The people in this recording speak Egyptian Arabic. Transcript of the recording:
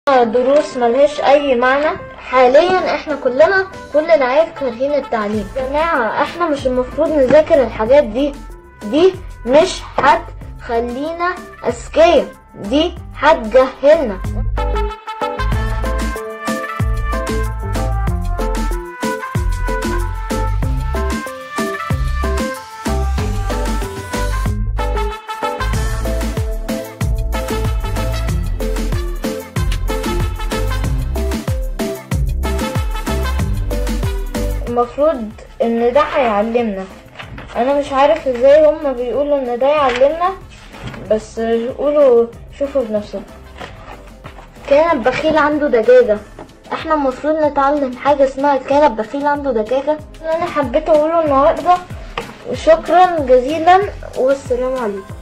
دروس ملهاش اي معنى حاليا احنا كلنا كل العيال كارهين التعليم يا جماعة احنا مش المفروض نذاكر الحاجات دي دي مش هتخلينا اذكياء دي هتجهلنا المفروض ان ده هيعلمنا انا مش عارف ازاي هما بيقولوا ان ده يعلمنا بس قولوا شوفوا بنفسكم كان البخيل عنده دجاجة احنا المفروض نتعلم حاجة اسمها كان البخيل عنده دجاجة انا حبيت اقوله النهاردة وشكرا جزيلا والسلام عليكم